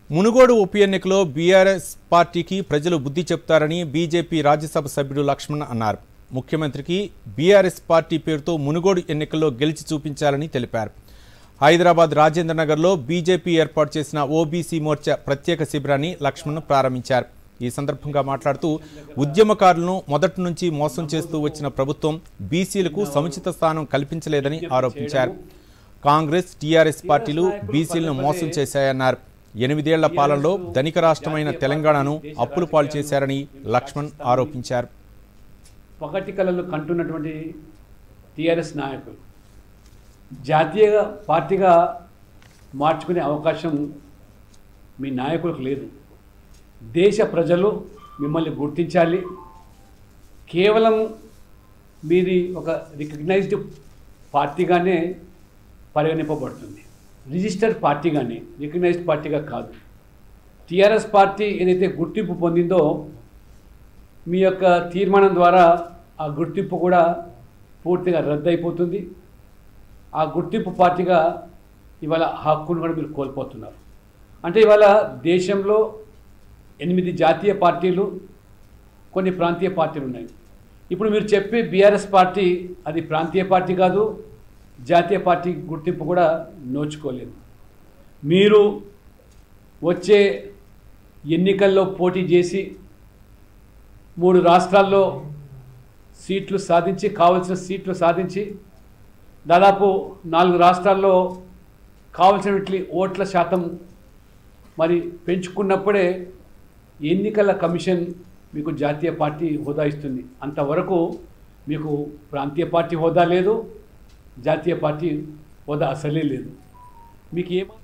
మునుగోడు ఉప ఎన్నికలో బీఆర్ఎస్ పార్టీకి ప్రజలు బుద్ధి చెప్తారని బీజేపీ రాజ్యసభ సభ్యుడు లక్ష్మణ్ అన్నారు ముఖ్యమంత్రికి బీఆర్ఎస్ పార్టీ పేరుతో మునుగోడు ఎన్నికల్లో గెలిచి చూపించాలని తెలిపారు హైదరాబాద్ రాజేంద్ర నగర్లో బీజేపీ ఏర్పాటు చేసిన ఓబీసీ మోర్చా ప్రత్యేక శిబిరాన్ని లక్ష్మణ్ ప్రారంభించారు ఈ సందర్భంగా మాట్లాడుతూ ఉద్యమకారులను మొదటి నుంచి మోసం చేస్తూ వచ్చిన ప్రభుత్వం బీసీలకు సముచిత స్థానం కల్పించలేదని ఆరోపించారు కాంగ్రెస్ టీఆర్ఎస్ పార్టీలు బీసీలను మోసం చేశాయన్నారు ఎనిమిదేళ్ల పాలనలో ధనిక రాష్ట్రమైన తెలంగాణను అప్పులు పాలు చేశారని లక్ష్మణ్ ఆరోపించారు పగటి కళలు కంటున్నటువంటి టీఆర్ఎస్ నాయకులు జాతీయ పార్టీగా మార్చుకునే అవకాశం మీ నాయకులకు లేదు దేశ ప్రజలు మిమ్మల్ని గుర్తించాలి కేవలం మీది ఒక రికగ్నైజ్డ్ పార్టీగానే పరిగణింపబడుతుంది రిజిస్టర్డ్ పార్టీగానే రికగ్నైజ్డ్ పార్టీగా కాదు టీఆర్ఎస్ పార్టీ ఏదైతే గుర్తింపు పొందిందో మీ యొక్క తీర్మానం ద్వారా ఆ గుర్తింపు కూడా పూర్తిగా రద్దయిపోతుంది ఆ గుర్తింపు పార్టీగా ఇవాళ హక్కును కూడా మీరు కోల్పోతున్నారు అంటే ఇవాళ దేశంలో ఎనిమిది జాతీయ పార్టీలు కొన్ని ప్రాంతీయ పార్టీలు ఉన్నాయి ఇప్పుడు మీరు చెప్పే బీఆర్ఎస్ పార్టీ అది ప్రాంతీయ పార్టీ కాదు జాతీయ పార్టీ గుర్తింపు కూడా నోచుకోలేదు మీరు వచ్చే ఎన్నికల్లో పోటీ చేసి మూడు రాష్ట్రాల్లో సీట్లు సాధించి కావలసిన సీట్లు సాధించి దాదాపు నాలుగు రాష్ట్రాల్లో కావలసినటువంటి ఓట్ల శాతం మరి పెంచుకున్నప్పుడే ఎన్నికల కమిషన్ మీకు జాతీయ పార్టీ హోదా ఇస్తుంది అంతవరకు మీకు ప్రాంతీయ పార్టీ హోదా లేదు జాతీయ పార్టీ హోదా అసలే లేదు మీకు ఏమా